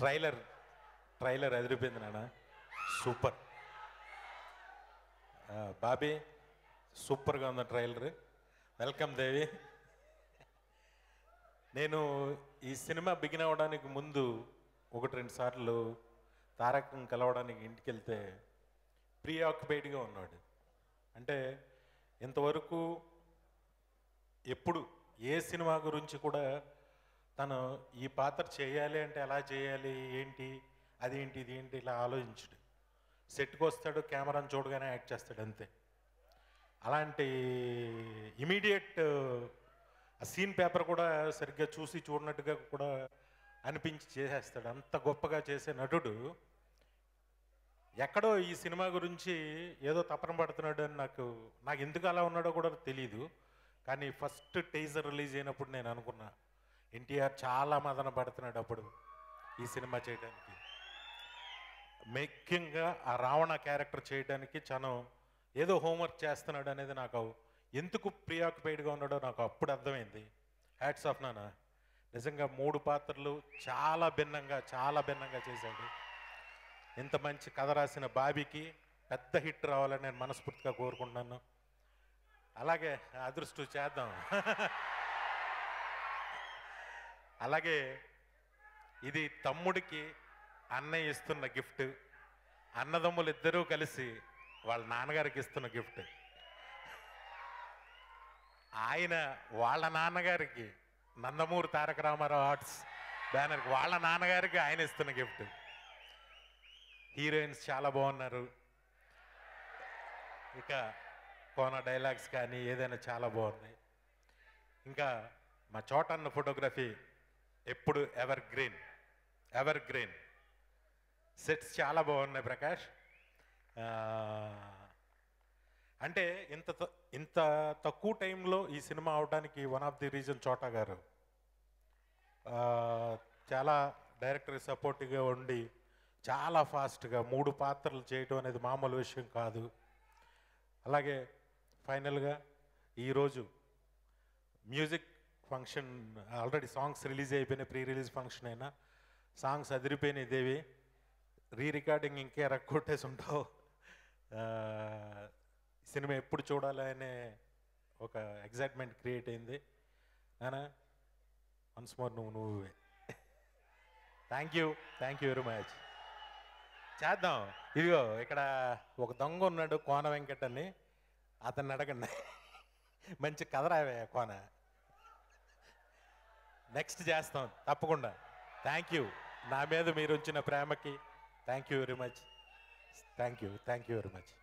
trailer trailer అదిరిపోయింది నాన్న super ఆ, బాబీ సూపర్గా ఉంది ట్రైలర్ వెల్కమ్ దేవి నేను ఈ సినిమా బిగిన్ అవ్వడానికి ముందు ఒకటి రెండు సార్లు తారకం కలవడానికి ఇంటికి వెళ్తే ప్రీ ఆక్యుపైడ్గా ఉన్నాడు అంటే ఇంతవరకు ఎప్పుడు ఏ సినిమా గురించి కూడా తను ఈ పాత్ర చేయాలి అంటే ఎలా చేయాలి ఏంటి అదేంటి ఇది ఏంటి ఇలా ఆలోచించడు సెట్కి వస్తాడు కెమెరాని చూడగానే యాక్ట్ చేస్తాడు అంతే అలాంటి ఇమీడియట్ ఆ సీన్ పేపర్ కూడా సరిగ్గా చూసి చూడనట్టుగా కూడా అనిపించి చేసేస్తాడు అంత గొప్పగా చేసే నటుడు ఎక్కడో ఈ సినిమా గురించి ఏదో తపన పడుతున్నాడు అని నాకు నాకు ఎందుకు అలా ఉన్నాడో కూడా తెలియదు కానీ ఫస్ట్ టేజర్ రిలీజ్ అయినప్పుడు నేను అనుకున్నా ఎన్టీఆర్ చాలా మదన పడుతున్నాడు అప్పుడు ఈ సినిమా చేయడానికి ముఖ్యంగా ఆ రావణ క్యారెక్టర్ చేయడానికి చాలా ఏదో హోంవర్క్ చేస్తున్నాడు అనేది నాకు ఎందుకు ప్రియాక్యుపైడ్గా ఉన్నాడో నాకు అప్పుడు అర్థమైంది హ్యాట్స్ ఆఫ్ నాన్న నిజంగా మూడు పాత్రలు చాలా భిన్నంగా చాలా భిన్నంగా చేశాడు ఇంత మంచి కథ రాసిన బాబీకి పెద్ద హిట్ రావాలని నేను మనస్ఫూర్తిగా కోరుకుంటున్నాను అలాగే అదృష్టం చేద్దాం అలాగే ఇది తమ్ముడికి అన్నయ్య ఇస్తున్న గిఫ్ట్ అన్నదమ్ములు ఇద్దరూ కలిసి వాళ్ళ నాన్నగారికి ఇస్తున్న గిఫ్ట్ ఆయన వాళ్ళ నాన్నగారికి నందమూరి తారక రామారావు ఆర్ట్స్ బ్యానర్కి వాళ్ళ నాన్నగారికి ఆయన ఇస్తున్న గిఫ్ట్ హీరోయిన్స్ చాలా బాగున్నారు ఇక కోన డైలాగ్స్ కానీ ఏదైనా చాలా బాగుంది ఇంకా మా చోటన్న ఫోటోగ్రఫీ ఎప్పుడు ever green ever green sets చాలా బాగున్నాయి ప్రకాష్ ఆ, అంటే ఇంత త- ఇంత తక్కువ టైంలో ఈ సినిమా అవడానికి వన్ ఆఫ్ ది రీజన్ చోటా గారు ఆ, చాలా డైరెక్టర్ సపోర్టివ్గా ఉండి చాలా ఫాస్ట్గా మూడు పాత్రలు చేయటం అనేది మామూలు విషయం కాదు అలాగే ఫైనల్గా ఈరోజు music function already songs release అయిపోయినాయి ప్రీ రిలీజ్ ఫంక్షన్ అయినా సాంగ్స్ అదిరిపోయినాయి దేవి రీ రికార్డింగ్ ఇంకే రక్కొట్టేసి ఉంటావు ఆ, సినిమా ఎప్పుడు చూడాలి అనే ఒక ఎగ్జైట్మెంట్ క్రియేట్ అయింది నానా వన్స్ మోర్ నువ్వు నువ్వే thank you thank you very much చేద్దాం ఇదిగో ఇక్కడ ఒక దొంగ ఉన్నాడు కోన వెంకట్ అని అతన్ని అడగండి మంచి కథ రావే కోన నెక్స్ట్ చేస్తాం తప్పకుండా థ్యాంక్ యూ నా మీద మీరు ఉంచిన ప్రేమకి thank you very much thank you thank you very much